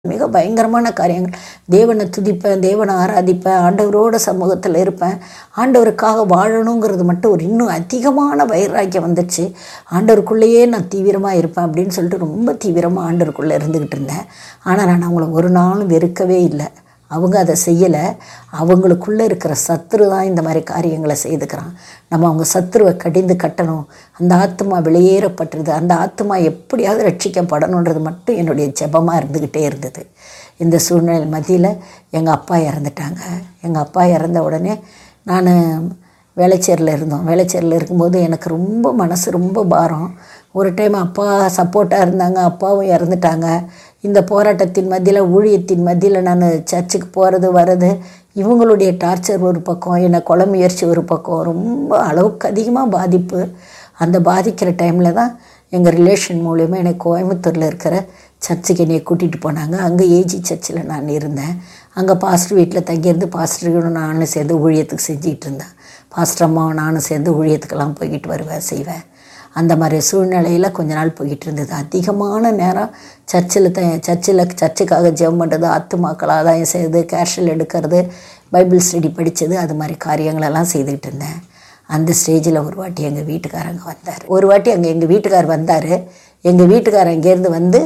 மிக பயங்கரமான காரியங்கள் தேவனை துதிப்பேன் தேவனை ஆராதிப்பேன் ஆண்டவரோட சமூகத்தில் இருப்பேன் ஆண்டவருக்காக வாழணுங்கிறது மட்டும் ஒரு இன்னும் அதிகமான வைராக்கியம் வந்துச்சு ஆண்டவருக்குள்ளேயே நான் தீவிரமாக இருப்பேன் அப்படின்னு சொல்லிட்டு ரொம்ப தீவிரமாக ஆண்டவருக்குள்ளே இருந்துக்கிட்டு இருந்தேன் ஆனால் நான் அவங்கள ஒரு நாளும் வெறுக்கவே இல்லை அவங்க அதை செய்யலை அவங்களுக்குள்ளே இருக்கிற சத்துரு தான் இந்த மாதிரி காரியங்களை செய்துக்கிறான் நம்ம அவங்க சத்துருவை கடிந்து கட்டணும் அந்த ஆத்மா வெளியேறப்பட்டுருது அந்த ஆத்மா எப்படியாவது ரட்சிக்கப்படணுன்றது மட்டும் என்னுடைய ஜெபமாக இருந்துக்கிட்டே இருந்தது இந்த சூழ்நிலை மத்தியில் எங்கள் அப்பா இறந்துட்டாங்க எங்கள் அப்பா இறந்த உடனே நான் வேளச்சேரியில் இருந்தோம் வேளச்சேரியில் இருக்கும்போது எனக்கு ரொம்ப மனசு ரொம்ப பாரம் ஒரு டைம் அப்பா சப்போர்ட்டாக இருந்தாங்க அப்பாவும் இறந்துட்டாங்க இந்த போராட்டத்தின் மத்தியில் ஊழியத்தின் மத்தியில் நான் சர்ச்சுக்கு போகிறது வர்றது இவங்களுடைய டார்ச்சர் ஒரு பக்கம் என்னை கொலை முயற்சி ஒரு பக்கம் ரொம்ப அளவுக்கு அதிகமாக பாதிப்பு அந்த பாதிக்கிற டைமில் தான் எங்கள் ரிலேஷன் மூலயமா என்னை கோயம்புத்தூரில் இருக்கிற சர்ச்சுக்கு என்னை கூட்டிகிட்டு போனாங்க அங்கே ஏஜி சர்ச்சில் நான் இருந்தேன் அங்கே பாஸ்டர் வீட்டில் தங்கியிருந்து பாஸ்டர்களும் நானும் சேர்ந்து ஊழியத்துக்கு செஞ்சிகிட்டு இருந்தேன் பாஸ்டர் அம்மாவும் நானும் சேர்ந்து ஊழியத்துக்கெல்லாம் போய்கிட்டு வருவேன் செய்வேன் அந்த மாதிரி சூழ்நிலையில் கொஞ்ச நாள் போய்கிட்டு இருந்தது அதிகமான நேரம் சர்ச்சில் த சர்ச்சில் சர்ச்சுக்காக ஜெபம் பண்ணுறது ஆத்துமாக்கள் ஆதாயம் செய்கிறது கேஷல் எடுக்கிறது பைபிள் ஸ்டடி படித்தது அது மாதிரி காரியங்களெல்லாம் செய்துக்கிட்டு இருந்தேன் அந்த ஸ்டேஜில் ஒரு வாட்டி எங்கள் வீட்டுக்காரங்க வந்தார் ஒரு வாட்டி அங்கே எங்கள் வீட்டுக்கார் வந்தார் எங்கள் வீட்டுக்காரர் இங்கேருந்து வந்து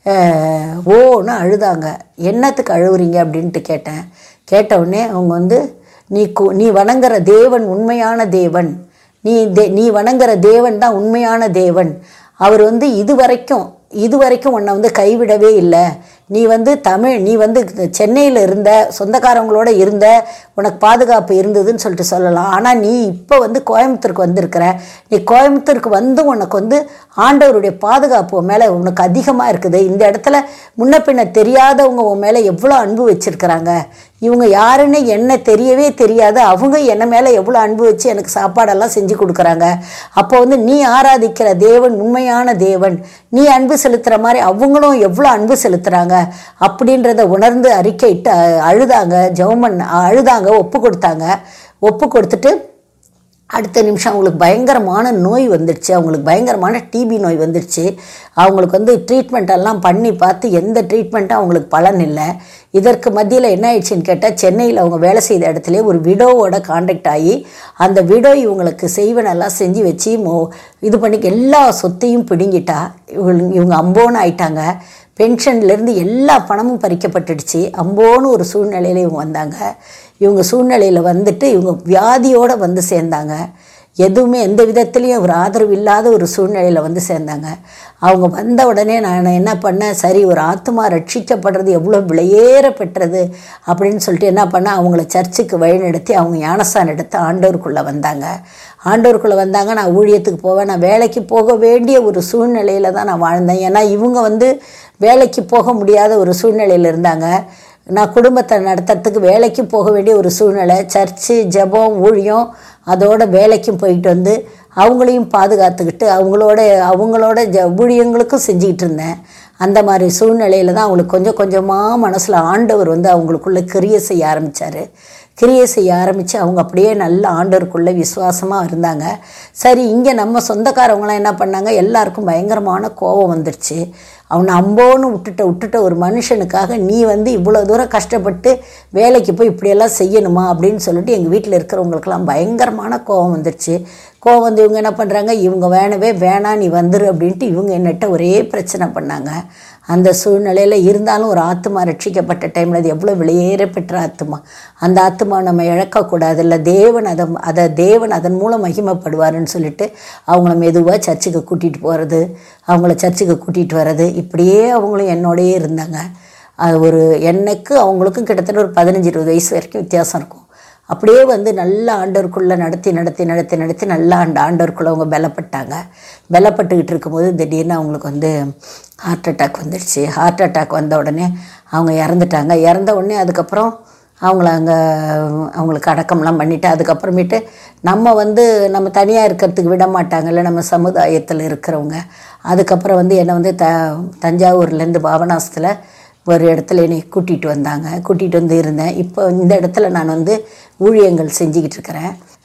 அஹ், ஓன்னு அழுதாங்க என்னத்துக்கு அழுவுறீங்க அப்படின்ட்டு கேட்டேன் கேட்ட உடனே அவங்க வந்து நீ கு- நீ வணங்குற தேவன் உண்மையான தேவன் நீ தே நீ வணங்குற தேவன் தான் உண்மையான தேவன் அவர் வந்து இது வரைக்கும் இது வரைக்கும் உன்னை வந்து கைவிடவே இல்லை நீ வந்து தமிழ் நீ வந்து சென்னையில் இருந்த சொந்தக்காரங்களோட இருந்த உனக்கு பாதுகாப்பு இருந்ததுன்னு சொல்லிட்டு சொல்லலாம் ஆனால் நீ இப்போ வந்து கோயம்புத்தூருக்கு வந்திருக்கிற நீ கோயம்புத்தூருக்கு வந்து உனக்கு வந்து ஆண்டவருடைய பாதுகாப்பு உன் மேலே உனக்கு அதிகமாக இருக்குது இந்த இடத்துல முன்ன பின்ன தெரியாதவங்க உன் மேலே எவ்வளோ அன்பு வச்சுருக்கிறாங்க இவங்க யாருன்னு என்ன தெரியவே தெரியாது அவங்க என்ன மேலே எவ்வளோ அன்பு வச்சு எனக்கு சாப்பாடெல்லாம் செஞ்சு கொடுக்குறாங்க அப்போ வந்து நீ ஆராதிக்கிற தேவன் உண்மையான தேவன் நீ அன்பு செலுத்துகிற மாதிரி அவங்களும் எவ்வளோ அன்பு செலுத்துகிறாங்க அப்படின்றத உணர்ந்து அறிக்கையிட்டு அ- அழுதாங்க ஜெவமன் அழுதாங்க ஒப்பு கொடுத்தாங்க ஒப்பு கொடுத்துட்டு அடுத்த நிமிஷம் அவங்களுக்கு பயங்கரமான நோய் வந்துடுச்சு அவங்களுக்கு பயங்கரமான டிபி நோய் வந்துடுச்சு அவங்களுக்கு வந்து ட்ரீட்மெண்ட் எல்லாம் பண்ணி பார்த்து எந்த ட்ரீட்மெண்ட்டும் அவங்களுக்கு பலன் இல்லை இதற்கு மத்தியில் என்ன ஆயிடுச்சுன்னு கேட்டால் சென்னையில் அவங்க வேலை செய்த இடத்துல ஒரு விடோவோட காண்டாக்ட் ஆகி அந்த விடோ இவங்களுக்கு செய்வனெல்லாம் செஞ்சு வச்சு மோ இது பண்ணி எல்லா சொத்தையும் பிடுங்கிட்டா இவங்க இவங்க அம்போன்னு ஆயிட்டாங்க பென்ஷன்லேருந்து எல்லா பணமும் பறிக்கப்பட்டுடுச்சு அம்போன்னு ஒரு சூழ்நிலையில் இவங்க வந்தாங்க இவங்க சூழ்நிலையில் வந்துட்டு இவங்க வியாதியோடு வந்து சேர்ந்தாங்க எதுவுமே எந்த விதத்துலேயும் ஒரு ஆதரவு இல்லாத ஒரு சூழ்நிலையில் வந்து சேர்ந்தாங்க அவங்க வந்த உடனே நான் என்ன பண்ணேன் சரி ஒரு ஆத்மா ரட்சிக்கப்படுறது எவ்வளோ விலையேற பெற்றது அப்படின்னு சொல்லிட்டு என்ன பண்ணேன் அவங்கள சர்ச்சுக்கு வழிநடத்தி அவங்க ஞானஸ்தானம் எடுத்து ஆண்டவருக்குள்ளே வந்தாங்க ஆண்டவருக்குள்ளே வந்தாங்க நான் ஊழியத்துக்கு போவேன் நான் வேலைக்கு போக வேண்டிய ஒரு சூழ்நிலையில் தான் நான் வாழ்ந்தேன் ஏன்னா இவங்க வந்து வேலைக்கு போக முடியாத ஒரு சூழ்நிலையில் இருந்தாங்க நான் குடும்பத்தை நடத்துறதுக்கு வேலைக்கு போக வேண்டிய ஒரு சூழ்நிலை சர்ச்சு ஜெபம் ஊழியம் அதோட வேலைக்கும் போயிட்டு வந்து அவங்களையும் பாதுகாத்துக்கிட்டு அவங்களோட அவங்களோட ஜ ஊழியங்களுக்கும் செஞ்சுக்கிட்டு இருந்தேன் அந்த மாதிரி சூழ்நிலையில் தான் அவங்களுக்கு கொஞ்சம் கொஞ்சமாக மனசில் ஆண்டவர் வந்து அவங்களுக்குள்ள கிரியை செய்ய ஆரம்பித்தார் கிரியை செய்ய ஆரம்பித்து அவங்க அப்படியே நல்ல ஆண்டவருக்குள்ளே விசுவாசமாக இருந்தாங்க சரி இங்கே நம்ம சொந்தக்காரவங்களாம் என்ன பண்ணாங்க எல்லாருக்கும் பயங்கரமான கோபம் வந்துடுச்சு அவனை அம்போன்னு விட்டுட்ட விட்டுட்ட ஒரு மனுஷனுக்காக நீ வந்து இவ்வளோ தூரம் கஷ்டப்பட்டு வேலைக்கு போய் இப்படியெல்லாம் செய்யணுமா அப்படின்னு சொல்லிட்டு எங்கள் வீட்டில் இருக்கிறவங்களுக்கெல்லாம் பயங்கரமான கோபம் வந்துடுச்சு கோவம் வந்து இவங்க என்ன பண்ணுறாங்க இவங்க வேணவே வேணாம் நீ வந்துரு அப்படின்ட்டு இவங்க என்னட்ட ஒரே பிரச்சனை பண்ணாங்க அந்த சூழ்நிலையில் இருந்தாலும் ஒரு ஆத்மா ரட்சிக்கப்பட்ட டைமில் அது எவ்வளோ வெளியேற பெற்ற ஆத்மா அந்த ஆத்மா நம்ம இழக்கக்கூடாது இல்லை தேவன் அதை அதை தேவன் அதன் மூலம் மகிமைப்படுவாருன்னு சொல்லிட்டு அவங்கள மெதுவாக சர்ச்சுக்கு கூட்டிகிட்டு போகிறது அவங்கள சர்ச்சுக்கு கூட்டிகிட்டு வர்றது இப்படியே அவங்களும் என்னோடயே இருந்தாங்க அது ஒரு எனக்கு அவங்களுக்கும் கிட்டத்தட்ட ஒரு பதினஞ்சு இருபது வயசு வரைக்கும் வித்தியாசம் இருக்கும் அப்படியே வந்து நல்ல ஆண்டவருக்குள்ளே நடத்தி நடத்தி நடத்தி நடத்தி நல்ல ஆண்டு ஆண்டவருக்குள்ளே அவங்க பலப்பட்டாங்க பலப்பட்டுக்கிட்டு இருக்கும்போது திடீர்னு அவங்களுக்கு வந்து ஹார்ட் அட்டாக் வந்துடுச்சு ஹார்ட் அட்டாக் வந்த உடனே அவங்க இறந்துட்டாங்க இறந்த உடனே அதுக்கப்புறம் அவங்கள அங்கே அவங்களுக்கு அடக்கம்லாம் பண்ணிவிட்டு அதுக்கப்புறமேட்டு நம்ம வந்து நம்ம தனியாக இருக்கிறதுக்கு விட மாட்டாங்கல்ல நம்ம சமுதாயத்தில் இருக்கிறவங்க அதுக்கப்புறம் வந்து என்னை வந்து த தஞ்சாவூர்லேருந்து பாபநாசத்தில் ஒரு இடத்துல என்னை கூட்டிகிட்டு வந்தாங்க கூட்டிகிட்டு வந்து இருந்தேன் இப்போ இந்த இடத்துல நான் வந்து ஊழியங்கள் செஞ்சுக்கிட்டு இருக்கிறேன்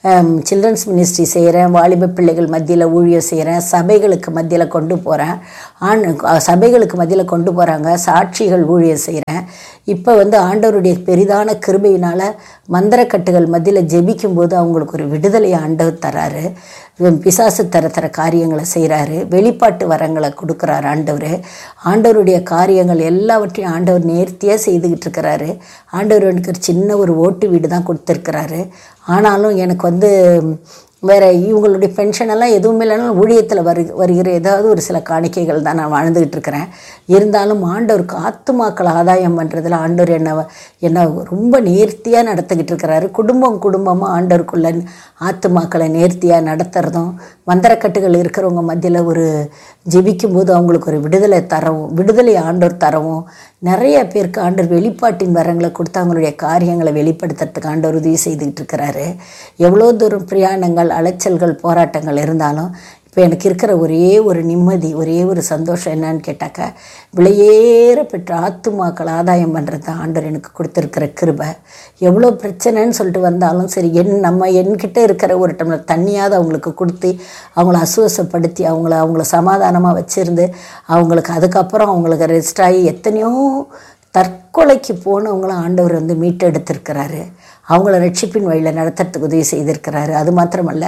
சில்ட்ரன்ஸ் மினிஸ்ட்ரி செய்கிறேன் வாலிப பிள்ளைகள் மத்தியில் ஊழியம் செய்கிறேன் சபைகளுக்கு மத்தியில் கொண்டு போகிறேன் ஆண் சபைகளுக்கு மத்தியில் கொண்டு போகிறாங்க சாட்சிகள் ஊழியம் செய்கிறேன் இப்போ வந்து ஆண்டவருடைய பெரிதான கிருபையினால் மந்திரக்கட்டுகள் மத்தியில் ஜெபிக்கும்போது அவங்களுக்கு ஒரு விடுதலை ஆண்டவர் தராரு பிசாசு தர தர காரியங்களை செய்கிறாரு வெளிப்பாட்டு வரங்களை கொடுக்குறாரு ஆண்டவர் ஆண்டவருடைய காரியங்கள் எல்லாவற்றையும் ஆண்டவர் நேர்த்தியாக செய்துக்கிட்டு இருக்கிறாரு ஆண்டவர் எனக்கு ஒரு சின்ன ஒரு ஓட்டு வீடு தான் கொடுத்துருக்கிறாரு ஆனாலும் எனக்கு வந்து வேறு இவங்களுடைய பென்ஷன் எல்லாம் எதுவுமே இல்லைனாலும் ஊழியத்தில் வரு வருகிற ஏதாவது ஒரு சில காணிக்கைகள் தான் நான் வாழ்ந்துக்கிட்டு இருக்கிறேன் இருந்தாலும் ஆண்டவருக்கு ஆத்துமாக்கள் ஆதாயம் பண்ணுறதுல ஆண்டவர் என்னை என்னை ரொம்ப நேர்த்தியாக நடத்திக்கிட்டு இருக்கிறாரு குடும்பம் குடும்பமாக ஆண்டவருக்குள்ள ஆத்துமாக்களை நேர்த்தியாக நடத்துகிறதும் மந்திரக்கட்டுகள் இருக்கிறவங்க மத்தியில் ஒரு ஜெபிக்கும்போது அவங்களுக்கு ஒரு விடுதலை தரவும் விடுதலை ஆண்டவர் தரவும் நிறைய பேருக்கு ஆண்டவர் வெளிப்பாட்டின் வரங்களை கொடுத்து அவங்களுடைய காரியங்களை வெளிப்படுத்துறதுக்கு ஆண்டவர் உதவி செய்துக்கிட்டு இருக்கிறாரு எவ்வளோ தூரம் பிரயாணங்கள் அலைச்சல்கள் போராட்டங்கள் இருந்தாலும் இப்போ எனக்கு இருக்கிற ஒரே ஒரு நிம்மதி ஒரே ஒரு சந்தோஷம் என்னன்னு கேட்டாக்கா விலையேற பெற்ற ஆத்துமாக்கள் ஆதாயம் பண்ணுறது தான் ஆண்டவர் எனக்கு கொடுத்துருக்கிற கிருபை எவ்வளோ பிரச்சனைன்னு சொல்லிட்டு வந்தாலும் சரி என் நம்ம என்கிட்ட இருக்கிற ஒரு டம்ளர் தண்ணியாவது அவங்களுக்கு கொடுத்து அவங்கள அசுவசப்படுத்தி அவங்கள அவங்கள சமாதானமாக வச்சுருந்து அவங்களுக்கு அதுக்கப்புறம் அவங்களுக்கு ரெஸ்ட் ஆகி எத்தனையோ தற்கொலைக்கு போனவங்களும் ஆண்டவர் வந்து மீட்டெடுத்திருக்கிறாரு அவங்கள ரட்சிப்பின் வழியில் நடத்துறதுக்கு உதவி செய்திருக்கிறாரு அது மாத்திரமல்ல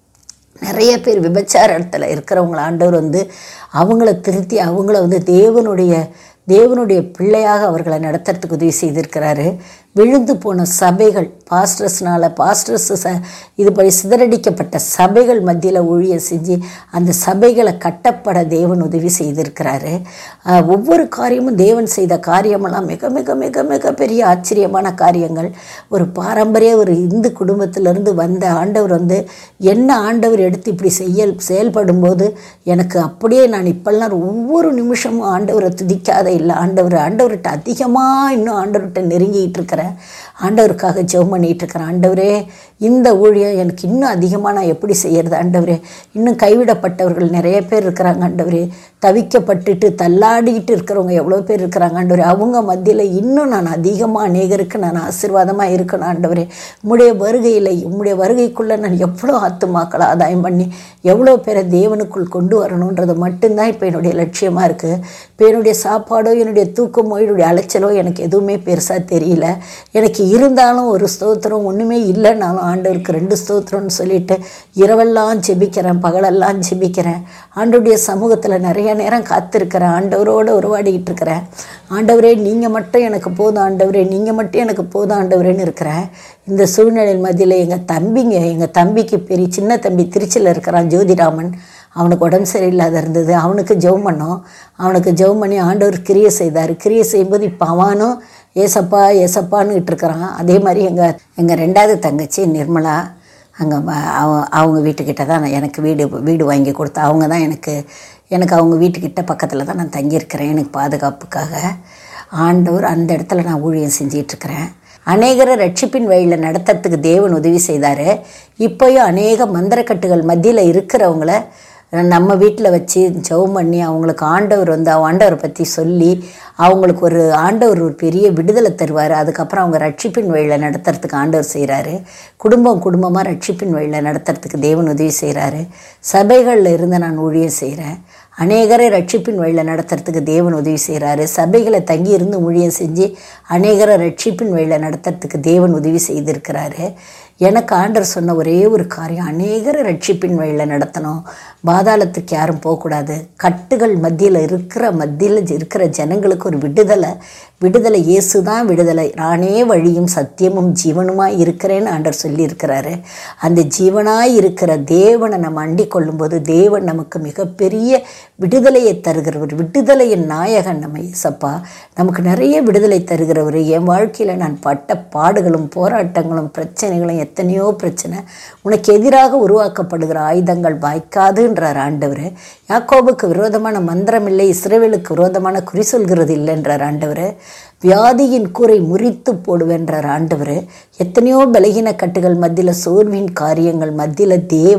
நிறைய பேர் விபச்சாரத்தில் இருக்கிறவங்கள ஆண்டவர் வந்து அவங்கள திருத்தி அவங்கள வந்து தேவனுடைய தேவனுடைய பிள்ளையாக அவர்களை நடத்துறதுக்கு உதவி செய்திருக்கிறாரு விழுந்து போன சபைகள் பாஸ்டர்ஸ்னால் பாஸ்டர்ஸ் ச இதுபடி சிதறடிக்கப்பட்ட சபைகள் மத்தியில் ஊழியம் செஞ்சு அந்த சபைகளை கட்டப்பட தேவன் உதவி செய்திருக்கிறாரு ஆஹ் ஒவ்வொரு காரியமும் தேவன் செய்த காரியமெல்லாம் மிக மிக மிக மிக பெரிய ஆச்சரியமான காரியங்கள் ஒரு பாரம்பரிய ஒரு இந்து குடும்பத்திலிருந்து வந்த ஆண்டவர் வந்து என்ன ஆண்டவர் எடுத்து இப்படி செய்ய செயல்படும் போது எனக்கு அப்படியே நான் இப்பெல்லாம் ஒவ்வொரு நிமிஷமும் ஆண்டவரை துதிக்காத இல்லை ஆண்டவர் ஆண்டவர்கிட்ட அதிகமாக இன்னும் ஆண்டவர்கிட்ட நெருங்கிட்டு இருக்கிறேன் ஆண்டவருக்காக ஜெபம் பண்ணிட்டு இருக்கிறேன் ஆண்டவரே இந்த ஊழியம் எனக்கு இன்னும் அதிகமாக நான் எப்படி செய்யறது ஆண்டவரே இன்னும் கைவிடப்பட்டவர்கள் நிறைய பேர் இருக்கிறாங்க ஆண்டவரே தவிக்கப்பட்டுட்டு தள்ளாடிக்கிட்டு இருக்கிறவங்க எவ்வளோ பேர் இருக்கிறாங்க ஆண்டவரே அவங்க மத்தியில் இன்னும் நான் அதிகமாக அநேகருக்கு நான் ஆசீர்வாதமாக இருக்கணும் ஆண்டவரே உம்முடைய வருகையில் உம்முடைய வருகைக்குள்ளே நான் எவ்வளோ ஆத்துமாக்களை ஆதாயம் பண்ணி எவ்வளோ பேரை தேவனுக்குள் கொண்டு வரணுன்றது மட்டும்தான் இப்போ என்னுடைய லட்சியமாக இருக்குது இப்போ என்னுடைய சாப்பாடோ என்னுடைய தூக்கமோ என்னுடைய அலைச்சலோ எனக்கு எதுவுமே பெருசாக தெரியல எனக்கு இருந்தாலும் ஒரு ஸ்தோத்திரம் ஒன்றுமே இல்லைனாலும் ஆண்டவருக்கு ரெண்டு ஸ்தோத்திரம்னு சொல்லிட்டு இரவெல்லாம் ஜெபிக்கிறேன் பகலெல்லாம் ஜெபிக்கிறேன் ஆண்டவருடைய சமூகத்தில் நிறைய நேரம் காத்திருக்கிறேன் ஆண்டவரோடு உருவாடிக்கிட்டு இருக்கிறேன் ஆண்டவரே நீங்கள் மட்டும் எனக்கு போதும் ஆண்டவரே நீங்கள் மட்டும் எனக்கு போதும் ஆண்டவரேன்னு இருக்கிறேன் இந்த சூழ்நிலை மத்தியில் எங்கள் தம்பிங்க எங்கள் தம்பிக்கு பெரிய சின்ன தம்பி திருச்சியில் இருக்கிறான் ஜோதிராமன் அவனுக்கு உடம்பு சரியில்லாத இருந்தது அவனுக்கு ஜெபம் பண்ணோம் அவனுக்கு ஜெபம் பண்ணி ஆண்டவர் கிரியை செய்தார் கிரியை செய்யும்போது இப்போ அவனும் ஏசப்பா ஏசப்பான்னுகிட்டு இருக்கிறான் அதே மாதிரி எங்கள் எங்கள் ரெண்டாவது தங்கச்சி நிர்மலா அங்கே அவங்க வீட்டுக்கிட்ட தான் நான் எனக்கு வீடு வீடு வாங்கி கொடுத்தா அவங்க தான் எனக்கு எனக்கு அவங்க வீட்டுக்கிட்ட பக்கத்தில் தான் நான் தங்கியிருக்கிறேன் எனக்கு பாதுகாப்புக்காக ஆண்டவர் அந்த இடத்துல நான் ஊழியம் செஞ்சிட்ருக்கிறேன் அநேகரை ரட்சிப்பின் வழியில் நடத்துறதுக்கு தேவன் உதவி செய்தார் இப்போயும் அநேக மந்திரக்கட்டுகள் மத்தியில் இருக்கிறவங்கள நம்ம வீட்டில் வச்சு ஜெபம் பண்ணி அவங்களுக்கு ஆண்டவர் வந்து ஆண்டவரை பற்றி சொல்லி அவங்களுக்கு ஒரு ஆண்டவர் ஒரு பெரிய விடுதலை தருவார் அதுக்கப்புறம் அவங்க ரட்சிப்பின் வழியில் நடத்துறதுக்கு ஆண்டவர் செய்கிறாரு குடும்பம் குடும்பமாக ரட்சிப்பின் வழியில் நடத்துறதுக்கு தேவன் உதவி செய்கிறாரு சபைகளில் இருந்து நான் ஊழியம் செய்கிறேன் அநேகரை ரட்சிப்பின் வழியில் நடத்துறதுக்கு தேவன் உதவி செய்கிறாரு சபைகளை தங்கி இருந்து ஊழியம் செஞ்சு அநேகரை ரட்சிப்பின் வழியில் நடத்துறதுக்கு தேவன் உதவி செய்திருக்கிறாரு எனக்கு ஆண்டர் சொன்ன ஒரே ஒரு காரியம் அநேகரை ரட்சிப்பின் வழியில் நடத்தணும் பாதாளத்துக்கு யாரும் போகக்கூடாது கட்டுகள் மத்தியில் இருக்கிற மத்தியில் இருக்கிற ஜனங்களுக்கு ஒரு விடுதலை விடுதலை இயேசு தான் விடுதலை நானே வழியும் சத்தியமும் ஜீவனுமாய் இருக்கிறேன்னு ஆண்டர் சொல்லியிருக்கிறாரு அந்த ஜீவனாய் இருக்கிற தேவனை நம்ம அண்டிக் கொள்ளும்போது தேவன் நமக்கு மிகப்பெரிய விடுதலையை தருகிறவர் விடுதலையின் நாயகன் நம்ம இயேசப்பா நமக்கு நிறைய விடுதலை தருகிறவர் என் வாழ்க்கையில் நான் பட்ட பாடுகளும் போராட்டங்களும் பிரச்சனைகளும் எத்தனையோ பிரச்சனை உனக்கு எதிராக உருவாக்கப்படுகிற ஆயுதங்கள் வாய்க்காதுன்றார் ஆண்டவர் யாக்கோபுக்கு விரோதமான மந்திரம் இல்லை இஸ்ரேவேலுக்கு விரோதமான குறி சொல்கிறது இல்லைன்றார் ஆண்டவர் வியாதியின் கூரை முறித்து போடுவேன்றார் ஆண்டவர் எத்தனையோ பலகீன கட்டுகள் மத்தியில் சோர்வின் காரியங்கள் மத்தியில் தேவன்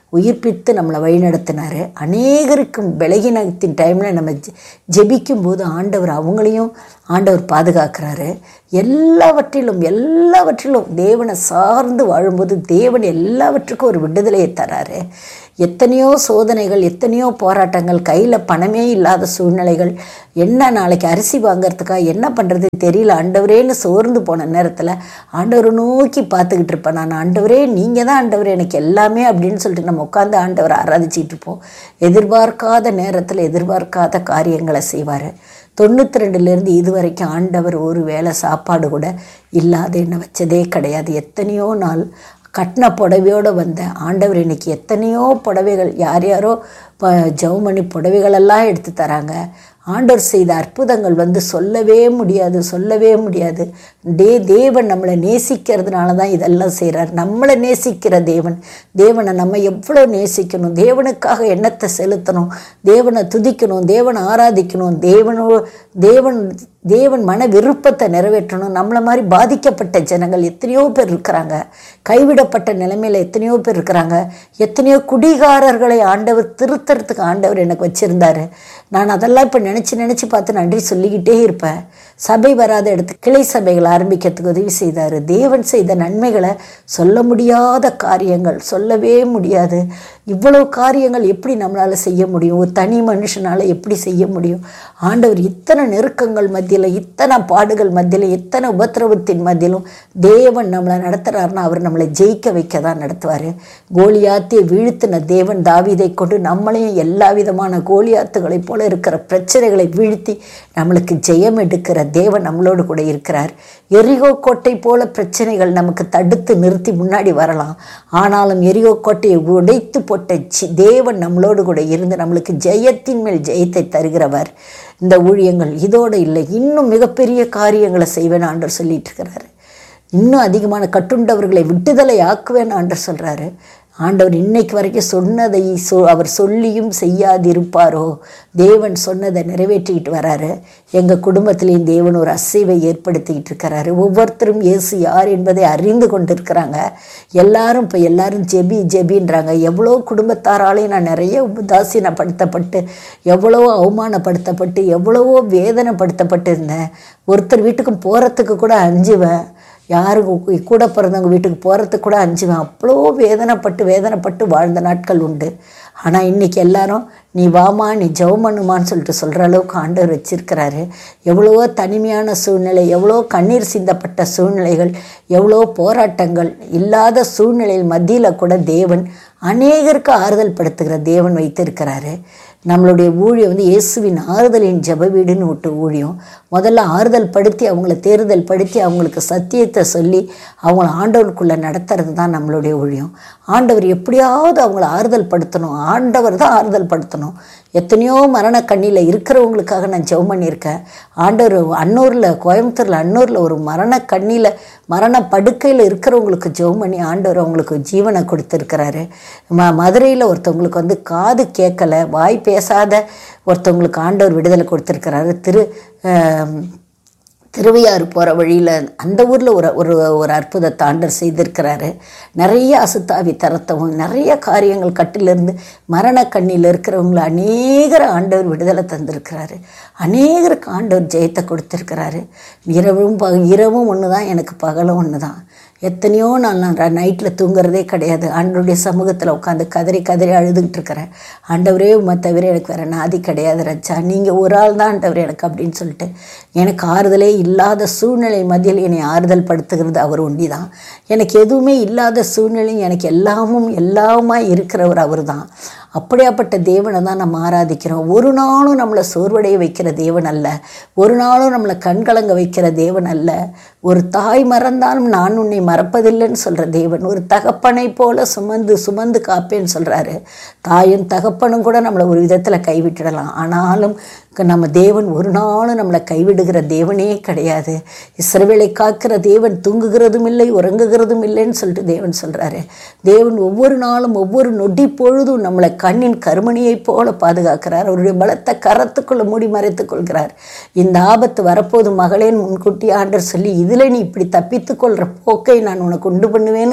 உயிர்ப்பித்து நம்மளை வழிநடத்தினார் அநேகருக்கும் விலகினத்தின் டைமில் நம்ம ஜெ- ஜெபிக்கும் போது ஆண்டவர் அவங்களையும் ஆண்டவர் பாதுகாக்கிறாரு எல்லாவற்றிலும் எல்லாவற்றிலும் தேவனை சார்ந்து வாழும்போது தேவன் எல்லாவற்றுக்கும் ஒரு விடுதலையை தராரு எத்தனையோ சோதனைகள் எத்தனையோ போராட்டங்கள் கையில் பணமே இல்லாத சூழ்நிலைகள் என்ன நாளைக்கு அரிசி வாங்குறதுக்காக என்ன பண்ணுறது தெரியல ஆண்டவரேன்னு சோர்ந்து போன நேரத்தில் ஆண்டவரை நோக்கி பார்த்துக்கிட்டு இருப்பேன் நான் ஆண்டவரே நீங்கள் தான் ஆண்டவர் எனக்கு எல்லாமே அப்படின்னு சொல்லிட்டு நம்ம உட்காந்து ஆண்டவரை ஆராதிச்சிட்டு இருப்போம் எதிர்பார்க்காத நேரத்தில் எதிர்பார்க்காத காரியங்களை செய்வார் தொண்ணூற்றி ரெண்டுலேருந்து இது வரைக்கும் ஆண்டவர் ஒரு வேளை சாப்பாடு கூட இல்லாத என்ன வச்சதே கிடையாது எத்தனையோ நாள் கட்டின புடவையோடு வந்தேன் ஆண்டவர் இன்னைக்கு எத்தனையோ புடவைகள் யார் யாரோ இப்போ ஜவுமணி புடவைகளெல்லாம் எடுத்து தராங்க ஆண்டவர் செய்த அற்புதங்கள் வந்து சொல்லவே முடியாது சொல்லவே முடியாது தே தேவன் நம்மளை நேசிக்கிறதுனால தான் இதெல்லாம் செய்கிறார் நம்மளை நேசிக்கிற தேவன் தேவனை நம்ம எவ்வளோ நேசிக்கணும் தேவனுக்காக எண்ணத்தை செலுத்தணும் தேவனை துதிக்கணும் தேவனை ஆராதிக்கணும் தேவனோ தேவன் தேவன் மன விருப்பத்தை நிறைவேற்றணும் நம்மளை மாதிரி பாதிக்கப்பட்ட ஜனங்கள் எத்தனையோ பேர் இருக்கிறாங்க கைவிடப்பட்ட நிலைமையில் எத்தனையோ பேர் இருக்கிறாங்க எத்தனையோ குடிகாரர்களை ஆண்டவர் திருத்தறதுக்கு ஆண்டவர் எனக்கு வச்சுருந்தாரு நான் அதெல்லாம் இப்போ நினச்சி நினச்சி பார்த்து நன்றி சொல்லிக்கிட்டே இருப்பேன் சபை வராத இடத்து கிளை சபைகள் ஆரம்பிக்கிறதுக்கு உதவி செய்தார் தேவன் செய்த நன்மைகளை சொல்ல முடியாத காரியங்கள் சொல்லவே முடியாது இவ்வளோ காரியங்கள் எப்படி நம்மளால் செய்ய முடியும் ஒரு தனி மனுஷனால் எப்படி செய்ய முடியும் ஆண்டவர் இத்தனை நெருக்கங்கள் மத்தியில் இத்தனை பாடுகள் மத்தியில் இத்தனை உபத்திரவத்தின் மத்தியிலும் தேவன் நம்மளை நடத்துகிறாருன்னா அவர் நம்மளை ஜெயிக்க வைக்க தான் நடத்துவார் கோலியாத்தியை வீழ்த்தின தேவன் தாவீதை கொண்டு நம்மளையும் எல்லா விதமான கோலியாத்துகளைப் போல இருக்கிற பிரச்சனைகளை வீழ்த்தி நம்மளுக்கு ஜெயம் எடுக்கிற தேவன் நம்மளோடு கூட இருக்கிறார் எரிகோ கோட்டை போல பிரச்சனைகள் நமக்கு தடுத்து நிறுத்தி முன்னாடி வரலாம் ஆனாலும் எரிகோ கோட்டையை உடைத்து போட்ட சி- தேவன் நம்மளோடு கூட இருந்து நம்மளுக்கு ஜெயத்தின் மேல் ஜெயத்தை தருகிறவர் இந்த ஊழியங்கள் இதோடு இல்லை இன்னும் மிகப்பெரிய காரியங்களை செய்வேன் ஆண்டவர் சொல்லிட்டு இருக்கிறாரு இன்னும் அதிகமான கட்டுண்டவர்களை விட்டுதலை ஆக்குவேன் ஆண்டவர் சொல்கிறாரு ஆண்டவர் இன்னைக்கு வரைக்கும் சொன்னதை சொ அவர் சொல்லியும் செய்யாதிருப்பாரோ தேவன் சொன்னதை நிறைவேற்றிக்கிட்டு வராரு எங்கள் குடும்பத்திலையும் தேவன் ஒரு அசைவை ஏற்படுத்திக்கிட்டு இருக்கிறாரு ஒவ்வொருத்தரும் இயேசு யார் என்பதை அறிந்து கொண்டிருக்கிறாங்க எல்லாரும் இப்போ எல்லாரும் ஜெபி ஜெபின்றாங்க எவ்வளோ குடும்பத்தாராலையும் நான் நிறைய உதாசீனப்படுத்தப்பட்டு எவ்வளவோ அவமானப்படுத்தப்பட்டு எவ்வளவோ வேதனைப்படுத்தப்பட்டு இருந்தேன் ஒருத்தர் வீட்டுக்கும் போகிறதுக்கு கூட அஞ்சுவேன் யாருக்கு கூட பிறந்தவங்க வீட்டுக்கு போகிறதுக்கு கூட அஞ்சுவேன் அவ்வளோ வேதனைப்பட்டு வேதனைப்பட்டு வாழ்ந்த நாட்கள் உண்டு ஆனால் இன்றைக்கி எல்லாரும் நீ வாமா நீ ஜெபம் பண்ணுமான்னு சொல்லிட்டு சொல்கிற அளவுக்கு ஆண்டவர் வச்சிருக்கிறாரு எவ்வளவோ தனிமையான சூழ்நிலை எவ்வளோ கண்ணீர் சிந்தப்பட்ட சூழ்நிலைகள் எவ்வளோ போராட்டங்கள் இல்லாத சூழ்நிலையில் மத்தியில் கூட தேவன் அநேகருக்கு ஆறுதல் படுத்துகிற தேவன் வைத்திருக்கிறாரு நம்மளுடைய ஊழியம் வந்து இயேசுவின் ஆறுதலின் ஜெப வீடுன்னு விட்டு ஊழியம் முதல்ல ஆறுதல் படுத்தி அவங்கள தேறுதல் படுத்தி அவங்களுக்கு சத்தியத்தை சொல்லி அவங்கள ஆண்டவருக்குள்ளே நடத்துறது தான் நம்மளுடைய ஊழியம் ஆண்டவர் எப்படியாவது அவங்கள ஆறுதல் படுத்தணும் ஆண்டவர் தான் ஆறுதல் படுத்தணும் எத்தனையோ மரண கண்ணியில் இருக்கிறவங்களுக்காக நான் ஜெபம் பண்ணியிருக்கேன் ஆண்டவர் அன்னூரில் கோயம்புத்தூரில் அன்னூரில் ஒரு மரண கண்ணியில் மரண படுக்கையில் இருக்கிறவங்களுக்கு ஜெபம் பண்ணி ஆண்டவர் அவங்களுக்கு ஜீவனை கொடுத்துருக்கிறாரு ம மதுரையில் ஒருத்தவங்களுக்கு வந்து காது கேட்கல வாய் பேசாத ஒருத்தவங்களுக்கு ஆண்டவர் விடுதலை கொடுத்துருக்கிறாரு திரு ஆம், திருவையாறு போகிற வழியில் அந்த ஊரில் ஒரு ஒரு ஒரு அற்புதத்தை ஆண்டர் செய்திருக்கிறாரு நிறைய அசுத்தாவி தரத்தவும் நிறைய காரியங்கள் கட்டிலிருந்து மரண கண்ணியில் இருக்கிறவங்கள அநேகர் ஆண்டவர் விடுதலை தந்திருக்கிறாரு அநேகருக்கு ஆண்டவர் ஜெயத்தை கொடுத்துருக்கிறாரு இரவும் ப இரவும் ஒன்று தான் எனக்கு பகலும் ஒன்று தான் எத்தனையோ நாள் நான் நைட்டில் தூங்குறதே கிடையாது ஆண்டவருடைய சமூகத்தில் உட்காந்து கதறி கதறி அழுதுகிட்டு இருக்கிறேன் ஆண்டவரே உம்மை தவிர எனக்கு வேறு நாதி கிடையாது ரச்சா நீங்கள் ஒரு ஆள் தான் ஆண்டவர் எனக்கு அப்படின்னு சொல்லிட்டு எனக்கு ஆறுதலே இல்லாத சூழ்நிலை மத்தியில் என்னை ஆறுதல் படுத்துகிறது அவர் ஒண்டி தான் எனக்கு எதுவுமே இல்லாத சூழ்நிலையும் எனக்கு எல்லாமும் எல்லாமா இருக்கிறவர் அவர் தான் அப்படியாப்பட்ட தேவனை தான் நம்ம ஆராதிக்கிறோம் ஒரு நாளும் நம்மளை சோர்வடைய வைக்கிற தேவன் அல்ல ஒரு நாளும் நம்மளை கண்கலங்க வைக்கிற தேவன் அல்ல ஒரு தாய் மறந்தாலும் நான் உன்னை மறப்பதில்லைன்னு சொல்கிற தேவன் ஒரு தகப்பனை போல சுமந்து சுமந்து காப்பேன்னு சொல்கிறாரு தாயும் தகப்பனும் கூட நம்மளை ஒரு விதத்தில் கைவிட்டுடலாம் ஆனாலும் நம்ம தேவன் ஒரு நாளும் நம்மளை கைவிடுகிற தேவனே கிடையாது இஸ்ரவேலை காக்கிற தேவன் தூங்குகிறதும் இல்லை உறங்குகிறதும் இல்லைன்னு சொல்லிட்டு தேவன் சொல்கிறாரு தேவன் ஒவ்வொரு நாளும் ஒவ்வொரு நொடி பொழுதும் நம்மளை கண்ணின் கருமணியைப் போல பாதுகாக்கிறார் அவருடைய பலத்தை கரத்துக்குள்ள மூடி மறைத்துக் கொள்கிறார் இந்த ஆபத்து வரப்போது மகளேன் முன்கூட்டி ஆண்டர் சொல்லி இதில் நீ இப்படி தப்பித்துக் கொள்கிற போக்கை நான் உனக்கு உண்டு பண்ணுவேன்னு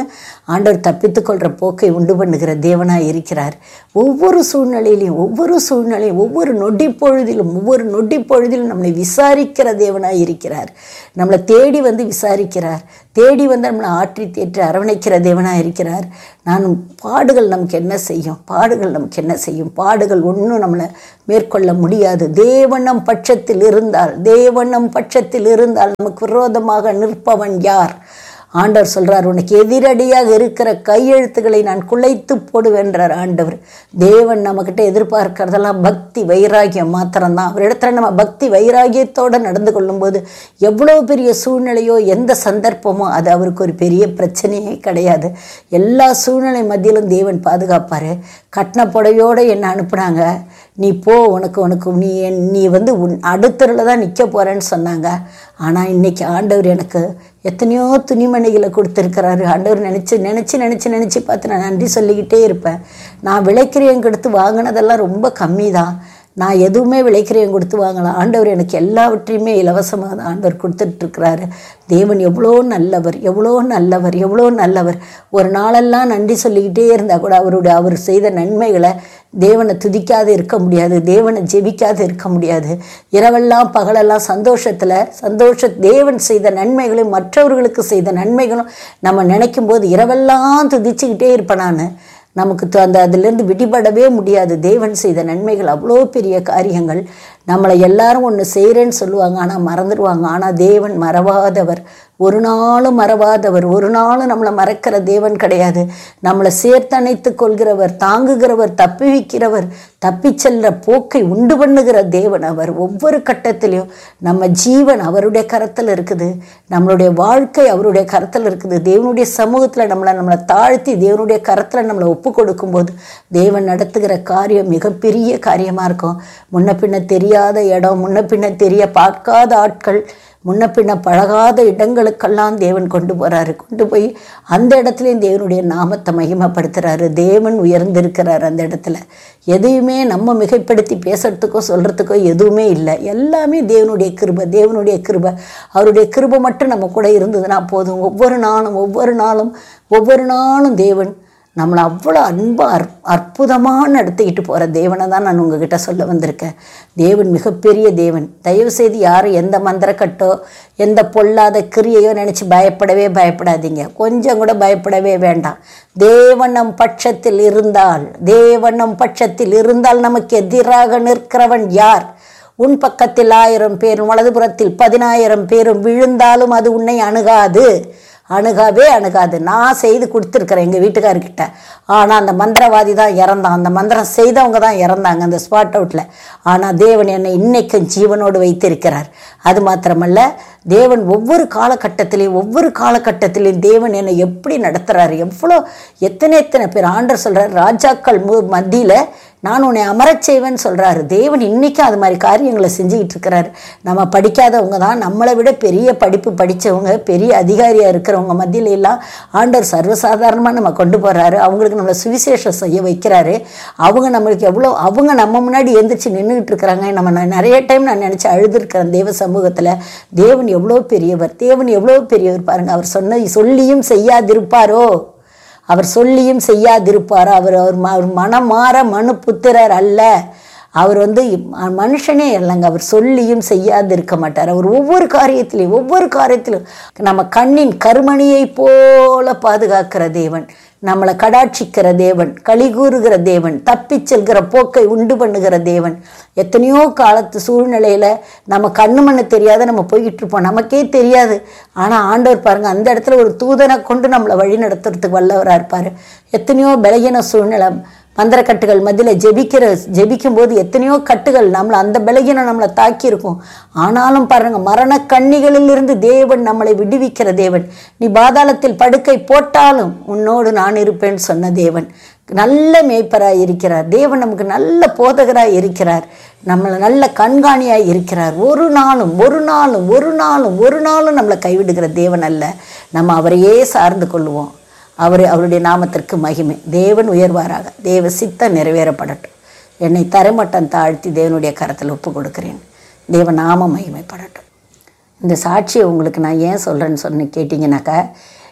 ஆண்டவர் தப்பித்துக்கொள்கிற போக்கை உண்டு பண்ணுகிற தேவனாக இருக்கிறார் ஒவ்வொரு சூழ்நிலையிலையும் ஒவ்வொரு சூழ்நிலையும் ஒவ்வொரு நொடி பொழுதிலும் ஒவ்வொரு நொடி பொழுதிலும் நம்மளை விசாரிக்கிற தேவனாக இருக்கிறார் நம்மளை தேடி வந்து விசாரிக்கிறார் தேடி வந்து நம்மளை ஆற்றி தேற்றி அரவணைக்கிற தேவனாக இருக்கிறார் நான் பாடுகள் நமக்கு என்ன செய்யும் பாடுகள் நமக்கு என்ன செய்யும் பாடுகள் ஒன்றும் நம்மளை மேற்கொள்ள முடியாது தேவனம் பட்சத்தில் இருந்தால் தேவனம் பட்சத்தில் இருந்தால் நமக்கு விரோதமாக நிற்பவன் யார் ஆண்டவர் சொல்றார் உனக்கு எதிரடியாக இருக்கிற கையெழுத்துக்களை நான் குலைத்து போடுவேன்றார் ஆண்டவர் தேவன் நம்மக்கிட்ட எதிர்பார்க்கறதெல்லாம் பக்தி வைராகியம் மாத்திரம்தான் அவரிடத்துல நம்ம பக்தி வைராகியத்தோடு நடந்து கொள்ளும்போது எவ்வளோ பெரிய சூழ்நிலையோ எந்த சந்தர்ப்பமோ அது அவருக்கு ஒரு பெரிய பிரச்சனையே கிடையாது எல்லா சூழ்நிலை மத்தியிலும் தேவன் பாதுகாப்பார் கட்டின புடவையோடு என்னை அனுப்புனாங்க நீ போ உனக்கு உனக்கு நீ என் நீ வந்து உன் அடுத்தரில் தான் நிற்க போகிறேன்னு சொன்னாங்க ஆனால் இன்னைக்கு ஆண்டவர் எனக்கு எத்தனையோ துணிமணிகளை கொடுத்துருக்கிறாரு ஆண்டவர் நினச்சி நினச்சி நினச்சி நினச்சி பார்த்து நான் நன்றி சொல்லிக்கிட்டே இருப்பேன் நான் விளைக்கிறியம் கொடுத்து வாங்கினதெல்லாம் ரொம்ப கம்மி தான் நான் எதுவுமே விளைக்கிறியம் கொடுத்து வாங்கலாம் ஆண்டவர் எனக்கு எல்லாவற்றையுமே இலவசமாக தான் ஆண்டவர் கொடுத்துட்ருக்கிறாரு தேவன் எவ்வளோ நல்லவர் எவ்வளோ நல்லவர் எவ்வளோ நல்லவர் ஒரு நாளெல்லாம் நன்றி சொல்லிக்கிட்டே இருந்தால் கூட அவருடைய அவர் செய்த நன்மைகளை தேவனை துதிக்காது இருக்க முடியாது தேவனை ஜெபிக்காது இருக்க முடியாது இரவெல்லாம் பகலெல்லாம் சந்தோஷத்தில் சந்தோஷ தேவன் செய்த நன்மைகளையும் மற்றவர்களுக்கு செய்த நன்மைகளும் நம்ம நினைக்கும் போது இரவெல்லாம் துதிச்சுக்கிட்டே இருப்பேன் நான் நமக்கு த- அந்த அதிலிருந்து விடுபடவே முடியாது தேவன் செய்த நன்மைகள் அவ்வளோ பெரிய காரியங்கள் நம்மளை எல்லாரும் ஒன்று செய்கிறேன்னு சொல்லுவாங்க ஆனால் மறந்துடுவாங்க ஆனால் தேவன் மறவாதவர் ஒரு நாளும் மறவாதவர் ஒரு நாளும் நம்மளை மறக்கிற தேவன் கிடையாது நம்மளை சேர்த்தணைத்து கொள்கிறவர் தாங்குகிறவர் தப்பிவிக்கிறவர் தப்பிச் செல்ற போக்கை உண்டு பண்ணுகிற தேவன் அவர் ஒவ்வொரு கட்டத்திலையும் நம்ம ஜீவன் அவருடைய கரத்தில் இருக்குது நம்மளுடைய வாழ்க்கை அவருடைய கரத்தில் இருக்குது தேவனுடைய சமூகத்தில் நம்மளை நம்மளை தாழ்த்தி தேவனுடைய கரத்தில் நம்மளை ஒப்பு கொடுக்கும்போது தேவன் நடத்துகிற காரியம் மிகப்பெரிய காரியமாக இருக்கும் முன்ன பின்ன தெரியாத இடம் முன்ன பின்ன தெரிய பார்க்காத ஆட்கள் முன்ன பின்ன பழகாத இடங்களுக்கெல்லாம் தேவன் கொண்டு போகிறாரு கொண்டு போய் அந்த இடத்துலையும் தேவனுடைய நாமத்தை மகிமைப்படுத்துகிறாரு தேவன் உயர்ந்திருக்கிறார் அந்த இடத்துல எதையுமே நம்ம மிகைப்படுத்தி பேசுறதுக்கோ சொல்கிறதுக்கோ எதுவுமே இல்லை எல்லாமே தேவனுடைய கிருபை தேவனுடைய கிருபை அவருடைய கிருபை மட்டும் நம்ம கூட இருந்ததுன்னா போதும் ஒவ்வொரு நாளும் ஒவ்வொரு நாளும் ஒவ்வொரு நாளும் தேவன் நம்மளை அவ்வளோ அன்பாக அற் அற்புதமாக நடத்திக்கிட்டு போகிற தேவனை தான் நான் உங்ககிட்ட சொல்ல வந்திருக்கேன் தேவன் மிகப்பெரிய தேவன் தயவு செய்து யாரும் எந்த மந்திரக்கட்டோ எந்த பொல்லாத கிரியையோ நினச்சி பயப்படவே பயப்படாதீங்க கொஞ்சம் கூட பயப்படவே வேண்டாம் தேவனம் பட்சத்தில் இருந்தால் தேவனம் பட்சத்தில் இருந்தால் நமக்கு எதிராக நிற்கிறவன் யார் உன் பக்கத்தில் ஆயிரம் பேரும் வலதுபுறத்தில் பதினாயிரம் பேரும் விழுந்தாலும் அது உன்னை அணுகாது அணுகவே அணுகாது நான் செய்து கொடுத்துருக்குறேன் எங்கள் வீட்டுக்காரர்கிட்ட ஆனால் அந்த மந்திரவாதி தான் இறந்தான் அந்த மந்திரம் செய்தவங்க தான் இறந்தாங்க அந்த ஸ்பாட் அவுட்டில் ஆனால் தேவன் என்னை இன்னைக்கும் ஜீவனோடு வைத்திருக்கிறார் அது மாத்திரமல்ல தேவன் ஒவ்வொரு காலகட்டத்திலையும் ஒவ்வொரு காலகட்டத்திலையும் தேவன் என்னை எப்படி நடத்துகிறாரு எவ்வளோ எத்தனை எத்தனை பேர் ஆண்டர் சொல்கிறார் ராஜாக்கள் மு மத்தியில் நான் உன்னை அமரச் செய்வேன்னு சொல்கிறாரு தேவன் இன்றைக்கும் அது மாதிரி காரியங்களை செஞ்சுக்கிட்டு இருக்கிறாரு நம்ம படிக்காதவங்க தான் நம்மளை விட பெரிய படிப்பு படித்தவங்க பெரிய அதிகாரியாக இருக்கிறவங்க மத்தியில எல்லாம் ஆண்டவர் சர்வசாதாரணமாக நம்ம கொண்டு போகிறாரு அவங்களுக்கு நம்மளை சுவிசேஷம் செய்ய வைக்கிறாரு அவங்க நம்மளுக்கு எவ்வளோ அவங்க நம்ம முன்னாடி எந்திரிச்சு நின்றுக்கிட்டு இருக்கிறாங்க நம்ம நான் நிறைய டைம் நான் நினச்சி அழுதுருக்கிறேன் தேவ சமூகத்தில் தேவன் எவ்வளோ பெரியவர் தேவன் எவ்வளோ பெரியவர் பாருங்க அவர் சொன்ன சொல்லியும் செய்யாதிருப்பாரோ அவர் சொல்லியும் செய்யாதிருப்பார் அவர் அவர் ம- அவர் மனம் மாற மனு புத்திரர் அல்ல அவர் வந்து ம- மனுஷனே இல்லைங்க அவர் சொல்லியும் செய்யாதிருக்க மாட்டார் அவர் ஒவ்வொரு காரியத்திலையும் ஒவ்வொரு காரியத்திலும் நம்ம கண்ணின் கருமணியை போல பாதுகாக்கிற தேவன் நம்மளை கடாட்சிக்கிற தேவன் கலிகூறுகிற தேவன் தப்பிச் செல்கிற போக்கை உண்டு பண்ணுகிற தேவன் எத்தனையோ காலத்து சூழ்நிலையில் நம்ம கண்ணு மண்ணு தெரியாத நம்ம போய்கிட்டு இருப்போம் நமக்கே தெரியாது ஆனால் ஆண்டவர் பாருங்க அந்த இடத்துல ஒரு தூதனை கொண்டு நம்மளை வழி நடத்துறதுக்கு வல்லவராக இருப்பார் எத்தனையோ பலகீன சூழ்நிலை மந்திரக்கட்டுகள் மத்தியில் ஜெபிக்கிற ஜெபிக்கும் போது எத்தனையோ கட்டுகள் நம்மளை அந்த பலகீனம் நம்மளை தாக்கியிருக்கும் ஆனாலும் பாருங்க மரண கண்ணிகளிலிருந்து தேவன் நம்மளை விடுவிக்கிற தேவன் நீ பாதாளத்தில் படுக்கை போட்டாலும் உன்னோடு நான் இருப்பேன்னு சொன்ன தேவன் நல்ல மேய்ப்பராய் இருக்கிறார் தேவன் நமக்கு நல்ல போதகராய் இருக்கிறார் நம்மளை நல்ல கண்காணியாய் இருக்கிறார் ஒரு நாளும் ஒரு நாளும் ஒரு நாளும் ஒரு நாளும் நம்மளை கைவிடுகிற தேவன் அல்ல நம்ம அவரையே சார்ந்து கொள்வோம் அவர் அவருடைய நாமத்திற்கு மகிமை தேவன் உயர்வாராக தேவ சித்தம் நிறைவேறப்படட்டும் என்னை தரைமட்டம் தாழ்த்தி தேவனுடைய கரத்தில் ஒப்பு கொடுக்கிறேன் தேவ நாம மகிமைப்படட்டும் இந்த சாட்சியை உங்களுக்கு நான் ஏன் சொல்கிறேன்னு சொன்ன கேட்டிங்கனாக்கா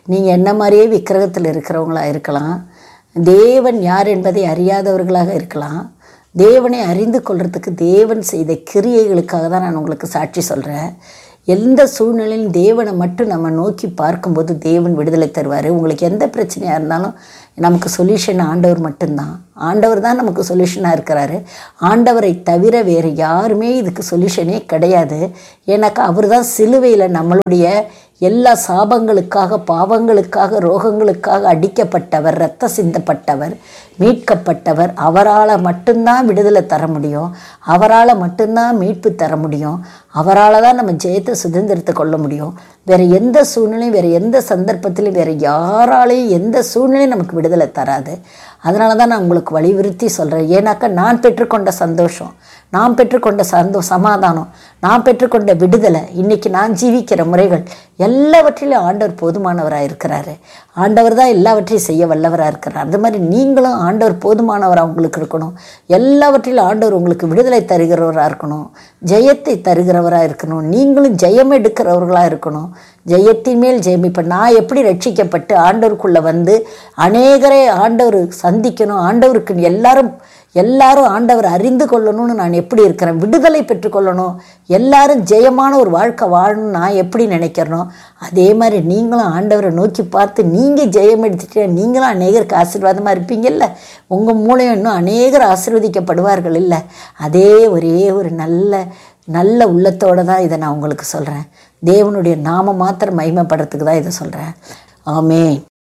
நீங்கள் என்ன மாதிரியே விக்கிரகத்தில் இருக்கிறவங்களா இருக்கலாம் தேவன் யார் என்பதை அறியாதவர்களாக இருக்கலாம் தேவனை அறிந்து கொள்றதுக்கு தேவன் செய்த கிரியைகளுக்காக தான் நான் உங்களுக்கு சாட்சி சொல்கிறேன் எந்த சூழ்நிலையிலும் தேவனை மட்டும் நம்ம நோக்கி பார்க்கும்போது தேவன் விடுதலை தருவார் உங்களுக்கு எந்த பிரச்சனையாக இருந்தாலும் நமக்கு சொல்யூஷன் ஆண்டவர் மட்டும்தான் ஆண்டவர் தான் நமக்கு சொல்யூஷனாக இருக்கிறாரு ஆண்டவரை தவிர வேறு யாருமே இதுக்கு சொல்யூஷனே கிடையாது ஏன்னாக்கா அவர் தான் சிலுவையில் நம்மளுடைய எல்லா சாபங்களுக்காக பாவங்களுக்காக ரோகங்களுக்காக அடிக்கப்பட்டவர் ரத்த சிந்தப்பட்டவர் மீட்கப்பட்டவர் அவரால் மட்டும்தான் விடுதலை தர முடியும் அவரால் மட்டும்தான் மீட்பு தர முடியும் அவரால் தான் நம்ம ஜெயத்தை சுதந்திரத்தை கொள்ள முடியும் வேறு எந்த சூழ்நிலையும் வேறு எந்த சந்தர்ப்பத்திலையும் வேறு யாராலையும் எந்த சூழ்நிலையும் நமக்கு விடுதலை தராது அதனால தான் நான் உங்களுக்கு வலியுறுத்தி சொல்கிறேன் ஏன்னாக்கா நான் பெற்றுக்கொண்ட சந்தோஷம் நான் பெற்றுக்கொண்ட சந்தோ சமாதானம் நான் பெற்றுக்கொண்ட விடுதலை இன்றைக்கி நான் ஜீவிக்கிற முறைகள் எல்லாவற்றிலும் ஆண்டவர் போதுமானவராக இருக்கிறாரு ஆண்டவர் தான் எல்லாவற்றையும் செய்ய வல்லவராக இருக்கிறார் அது மாதிரி நீங்களும் ஆண்டவர் போதுமானவராக உங்களுக்கு இருக்கணும் எல்லாவற்றிலும் ஆண்டவர் உங்களுக்கு விடுதலை தருகிறவராக இருக்கணும் ஜெயத்தை தருகிறவராக இருக்கணும் நீங்களும் ஜெயம் எடுக்கிறவர்களாக இருக்கணும் ஜெயத்தின் மேல் ஜெயம் இப்போ நான் எப்படி ரட்சிக்கப்பட்டு ஆண்டவருக்குள்ளே வந்து அநேகரை ஆண்டவர் சந்திக்கணும் ஆண்டவருக்கு எல்லாரும் எல்லாரும் ஆண்டவர் அறிந்து கொள்ளணும்னு நான் எப்படி இருக்கிறேன் விடுதலை பெற்றுக்கொள்ளணும் எல்லாரும் ஜெயமான ஒரு வாழ்க்கை வாழணும்னு நான் எப்படி நினைக்கிறனோ அதே மாதிரி நீங்களும் ஆண்டவரை நோக்கி பார்த்து நீங்கள் ஜெயம் எடுத்துட்டு நீங்களும் அநேகருக்கு ஆசீர்வாதமாக இருப்பீங்கல்ல உங்கள் மூலம் இன்னும் அநேகர் ஆசீர்வதிக்கப்படுவார்கள் இல்லை அதே ஒரே ஒரு நல்ல நல்ல உள்ளத்தோடு தான் இதை நான் உங்களுக்கு சொல்கிறேன் தேவனுடைய நாம மாத்திரம் மகிமைப்படுறதுக்கு தான் இதை சொல்கிறேன் ஆமே